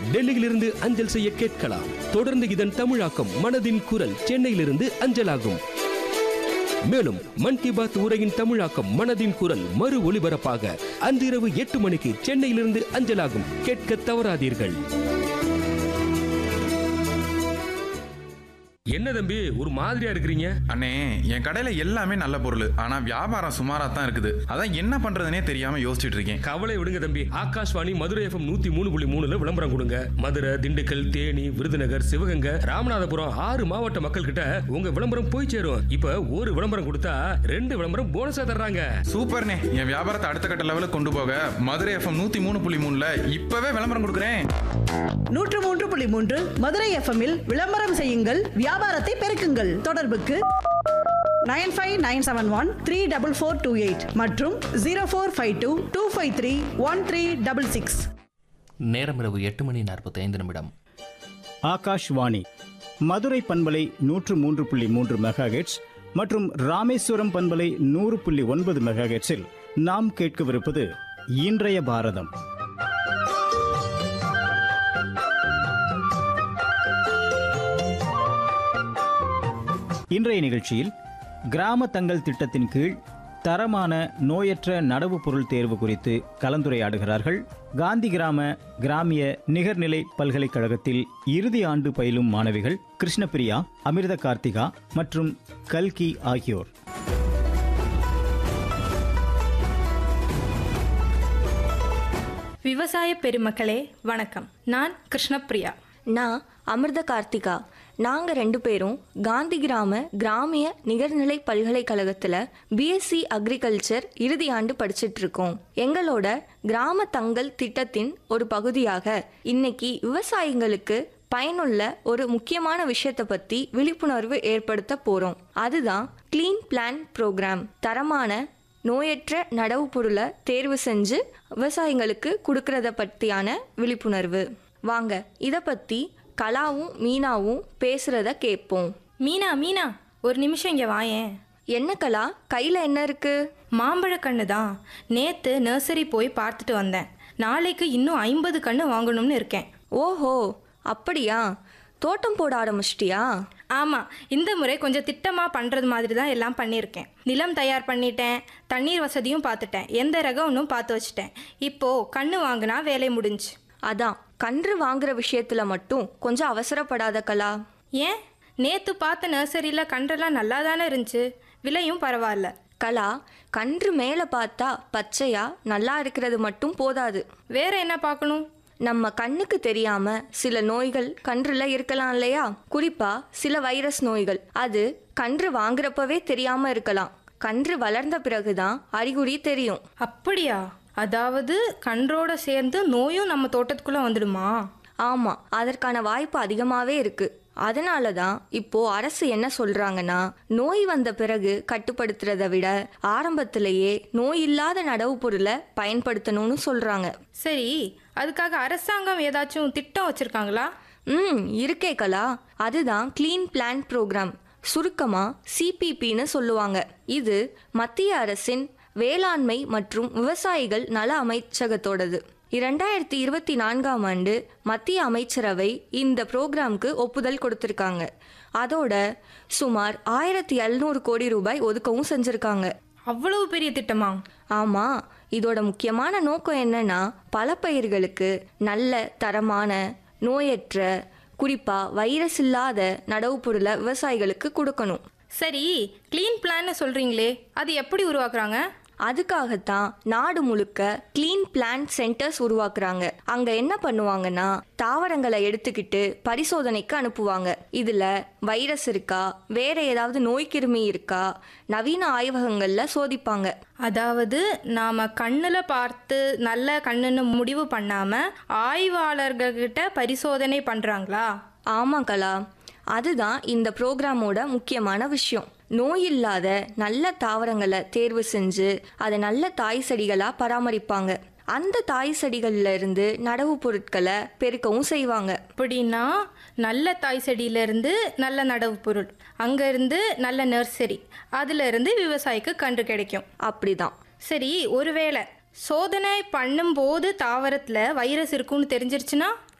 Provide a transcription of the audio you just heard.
டெல்லியிலிருந்து அஞ்சல் செய்ய கேட்கலாம் தொடர்ந்து இதன் தமிழாக்கம் மனதின் குரல் சென்னையிலிருந்து அஞ்சலாகும் மேலும் மன் கி பாத் உரையின் தமிழாக்கம் மனதின் குரல் மறு ஒளிபரப்பாக அன்றிரவு எட்டு மணிக்கு சென்னையிலிருந்து அஞ்சலாகும் கேட்க தவறாதீர்கள் என்ன தம்பி ஒரு மாதிரியா இருக்கிறீங்க அண்ணே என் கடையில எல்லாமே நல்ல பொருள் ஆனா வியாபாரம் சுமாரா தான் இருக்குது அதான் என்ன பண்றதுனே தெரியாம யோசிச்சுட்டு இருக்கேன் கவலை விடுங்க தம்பி ஆகாஷ்வாணி மதுரை எஃப்எம் நூத்தி மூணு புள்ளி மூணுல விளம்பரம் கொடுங்க மதுரை திண்டுக்கல் தேனி விருதுநகர் சிவகங்கை ராமநாதபுரம் ஆறு மாவட்ட மக்கள் கிட்ட உங்க விளம்பரம் போய் சேரும் இப்ப ஒரு விளம்பரம் கொடுத்தா ரெண்டு விளம்பரம் போனஸா தர்றாங்க சூப்பர்ண்ணே என் வியாபாரத்தை அடுத்த கட்ட லெவலுக்கு கொண்டு போக மதுரை எஃப்எம் நூத்தி மூணு புள்ளி மூணுல இப்பவே விளம்பரம் கொடுக்குறேன் நூற்று மூன்று புள்ளி மூன்று மதுரை எஃப்எம்மில் விளம்பரம் செய்யுங்கள் வியாபாரத்தை பெருக்குங்கள் தொடர்புக்கு nine five nine seven one three double four two eight மற்றும் zero four five two two five three one three double six நேரம் இரவு எட்டு மணி நாற்பத்தைந்து நிமிடம் ஆகாஷ்வாணி மதுரை பண்பலை நூற்று மூன்று புள்ளி மூன்று மெகாஹெட்ஸ் மற்றும் ராமேஸ்வரம் பண்பலை நூறு புள்ளி ஒன்பது மெகாஹெட்ஸில் நாம் கேட்கவிருப்பது இன்றைய பாரதம் இன்றைய நிகழ்ச்சியில் கிராம தங்கள் திட்டத்தின் கீழ் தரமான நோயற்ற நடவு பொருள் தேர்வு குறித்து கலந்துரையாடுகிறார்கள் காந்தி கிராம கிராமிய நிகர்நிலை பல்கலைக்கழகத்தில் இறுதி ஆண்டு பயிலும் மாணவிகள் கிருஷ்ணபிரியா அமிர்த கார்த்திகா மற்றும் கல்கி ஆகியோர் விவசாய பெருமக்களே வணக்கம் நான் கிருஷ்ணப்பிரியா நான் அமிர்த கார்த்திகா நாங்கள் ரெண்டு பேரும் காந்தி கிராம கிராமிய நிகர்நிலை பல்கலைக்கழகத்தில் பிஎஸ்சி அக்ரிகல்ச்சர் இறுதி ஆண்டு படிச்சிட்டு இருக்கோம் எங்களோட கிராம தங்கள் திட்டத்தின் ஒரு பகுதியாக இன்னைக்கு விவசாயிங்களுக்கு பயனுள்ள ஒரு முக்கியமான விஷயத்தை பற்றி விழிப்புணர்வு ஏற்படுத்த போகிறோம் அதுதான் க்ளீன் பிளான் ப்ரோக்ராம் தரமான நோயற்ற நடவு பொருளை தேர்வு செஞ்சு விவசாயிங்களுக்கு கொடுக்கறத பற்றியான விழிப்புணர்வு வாங்க இதை பற்றி கலாவும் மீனாவும் பேசுகிறத கேட்போம் மீனா மீனா ஒரு நிமிஷம் இங்கே வாயேன் என்ன கலா கையில் என்ன இருக்கு மாம்பழ கண்ணு தான் நேற்று நர்சரி போய் பார்த்துட்டு வந்தேன் நாளைக்கு இன்னும் ஐம்பது கண்ணு வாங்கணும்னு இருக்கேன் ஓஹோ அப்படியா தோட்டம் போட ஆரம்பிச்சிட்டியா ஆமாம் இந்த முறை கொஞ்சம் திட்டமாக பண்ணுறது மாதிரி தான் எல்லாம் பண்ணியிருக்கேன் நிலம் தயார் பண்ணிட்டேன் தண்ணீர் வசதியும் பார்த்துட்டேன் எந்த ரகம்னும் பார்த்து வச்சுட்டேன் இப்போது கண்ணு வாங்கினா வேலை முடிஞ்சு அதான் கன்று வாங்குற விஷயத்துல மட்டும் கொஞ்சம் அவசரப்படாத கலா ஏன் நேற்று பார்த்த நர்சரியில் கன்றெல்லாம் நல்லா தானே இருந்துச்சு விலையும் பரவாயில்ல கலா கன்று மேலே பார்த்தா பச்சையா நல்லா இருக்கிறது மட்டும் போதாது வேற என்ன பார்க்கணும் நம்ம கண்ணுக்கு தெரியாம சில நோய்கள் கன்றுல இருக்கலாம் இல்லையா குறிப்பா சில வைரஸ் நோய்கள் அது கன்று வாங்குறப்பவே தெரியாம இருக்கலாம் கன்று வளர்ந்த பிறகுதான் அறிகுறி தெரியும் அப்படியா அதாவது கன்றோட சேர்ந்து நோயும் நம்ம தோட்டத்துக்குள்ளே வந்துடுமா ஆமா அதற்கான வாய்ப்பு அதிகமாவே இருக்கு அதனால தான் இப்போ அரசு என்ன சொல்றாங்கன்னா நோய் வந்த பிறகு கட்டுப்படுத்துறதை விட ஆரம்பத்திலேயே நோய் இல்லாத நடவு பொருளை பயன்படுத்தணும்னு சொல்றாங்க சரி அதுக்காக அரசாங்கம் ஏதாச்சும் திட்டம் வச்சிருக்காங்களா ம் இருக்கே கலா அதுதான் க்ளீன் பிளான் ப்ரோக்ராம் சுருக்கமா சிபிபின்னு சொல்லுவாங்க இது மத்திய அரசின் வேளாண்மை மற்றும் விவசாயிகள் நல அமைச்சகத்தோடது இரண்டாயிரத்தி இருபத்தி நான்காம் ஆண்டு மத்திய அமைச்சரவை இந்த ப்ரோக்ராம்க்கு ஒப்புதல் கொடுத்திருக்காங்க அதோட சுமார் ஆயிரத்தி எழுநூறு கோடி ரூபாய் ஒதுக்கவும் செஞ்சிருக்காங்க அவ்வளவு பெரிய திட்டமா ஆமா இதோட முக்கியமான நோக்கம் என்னன்னா பல பயிர்களுக்கு நல்ல தரமான நோயற்ற குறிப்பா வைரஸ் இல்லாத நடவு பொருளை விவசாயிகளுக்கு கொடுக்கணும் சரி க்ளீன் பிளான்னு சொல்றீங்களே அது எப்படி உருவாக்குறாங்க அதுக்காகத்தான் நாடு முழுக்க க்ளீன் பிளான் சென்டர்ஸ் உருவாக்குறாங்க அங்க என்ன பண்ணுவாங்கன்னா தாவரங்களை எடுத்துக்கிட்டு பரிசோதனைக்கு அனுப்புவாங்க இதுல வைரஸ் இருக்கா வேற ஏதாவது நோய் கிருமி இருக்கா நவீன ஆய்வகங்கள்ல சோதிப்பாங்க அதாவது நாம கண்ணுல பார்த்து நல்ல கண்ணுன்னு முடிவு பண்ணாம ஆய்வாளர்கள்கிட்ட பரிசோதனை பண்றாங்களா ஆமா கலா அதுதான் இந்த ப்ரோக்ராமோட முக்கியமான விஷயம் நோய் இல்லாத நல்ல தாவரங்களை தேர்வு செஞ்சு அதை நல்ல தாய் செடிகளா பராமரிப்பாங்க அந்த தாய் செடிகள்ல இருந்து நடவு பொருட்களை பெருக்கவும் செய்வாங்க அப்படின்னா நல்ல தாய் செடியிலேருந்து நல்ல நடவு பொருள் அங்கேருந்து நல்ல நர்சரி அதுலேருந்து விவசாயிக்கு கன்று கிடைக்கும் அப்படிதான் சரி ஒருவேளை சோதனை பண்ணும்போது தாவரத்தில் வைரஸ் இருக்குன்னு தெரிஞ்சிருச்சுன்னா